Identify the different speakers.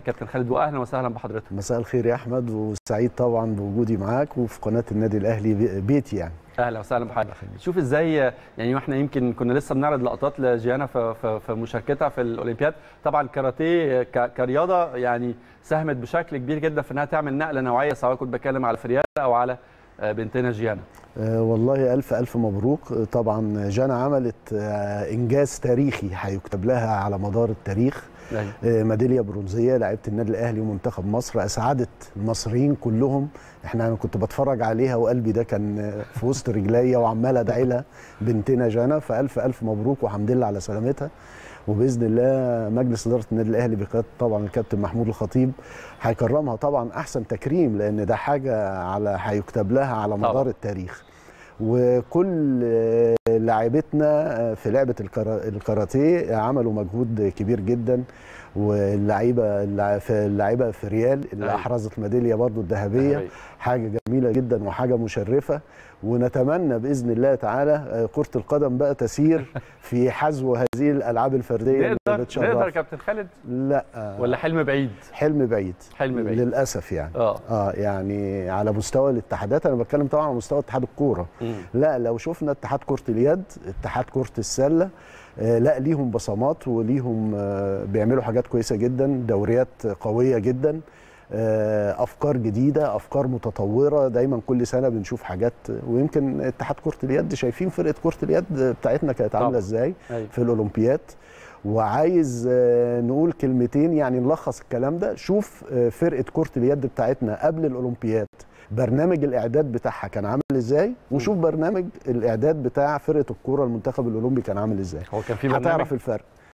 Speaker 1: كابتن خالد واهلا وسهلا بحضرتك
Speaker 2: مساء الخير يا احمد وسعيد طبعا بوجودي معاك وفي قناه النادي الاهلي بي- بيتي يعني
Speaker 1: اهلا وسهلا بحضرتك شوف ازاي يعني واحنا يمكن كنا لسه بنعرض لقطات لجيانا في, في, في مشاركتها في الاولمبياد طبعا الكاراتيه ك- كرياضه يعني ساهمت بشكل كبير جدا في انها تعمل نقله نوعيه سواء كنت بتكلم على فريال او على آه، بنتنا جيانا
Speaker 2: آه، والله ألف ألف مبروك آه، طبعا جانا عملت آه، إنجاز تاريخي هيكتب لها على مدار التاريخ
Speaker 1: أيوة.
Speaker 2: آه، ميداليه برونزيه لعيبه النادي الاهلي ومنتخب مصر اسعدت المصريين كلهم احنا انا كنت بتفرج عليها وقلبي ده كان آه، في وسط رجليا وعمال ادعي لها بنتنا جانا فالف الف مبروك والحمد لله على سلامتها وباذن الله مجلس اداره النادي الاهلي بقياده طبعا الكابتن محمود الخطيب هيكرمها طبعا احسن تكريم لان ده حاجه على هيكتب لها على
Speaker 1: طبعاً.
Speaker 2: مدار التاريخ وكل آه، لاعبتنا آه، في لعبه الكرا- الكاراتيه عملوا مجهود كبير جدا واللعيبه اللع- في اللعيبه في ريال اللي
Speaker 1: أيوة.
Speaker 2: احرزت ميداليه برضو الذهبيه
Speaker 1: ذهبية.
Speaker 2: حاجه جميله جدا وحاجه مشرفه ونتمنى باذن الله تعالى آه، كره القدم بقى تسير في حذو هذه الالعاب الفرديه اللي
Speaker 1: نقدر
Speaker 2: بتشرف.
Speaker 1: نقدر كابتن خالد
Speaker 2: لا آه،
Speaker 1: ولا حلم بعيد
Speaker 2: حلم بعيد
Speaker 1: حلم بعيد
Speaker 2: للاسف يعني
Speaker 1: اه
Speaker 2: اه يعني على مستوى الاتحادات انا بتكلم طبعا على مستوى اتحاد الكوره
Speaker 1: مم.
Speaker 2: لا لو شفنا اتحاد كره اليد اتحاد كره السله آه، لا ليهم بصمات وليهم آه، بيعملوا حاجات كويسه جدا دوريات قويه جدا آه، افكار جديده افكار متطوره دايما كل سنه بنشوف حاجات ويمكن اتحاد كره اليد شايفين فرقه كره اليد بتاعتنا كانت
Speaker 1: طبعاً.
Speaker 2: عامله ازاي
Speaker 1: أيوة.
Speaker 2: في الاولمبياد وعايز آه، نقول كلمتين يعني نلخص الكلام ده شوف آه، فرقه كره اليد بتاعتنا قبل الاولمبياد برنامج الاعداد بتاعها كان عامل ازاي وشوف برنامج الاعداد بتاع فرقه الكوره المنتخب الاولمبي كان عامل ازاي
Speaker 1: هو كان في برنامج
Speaker 2: هتعرف الفرق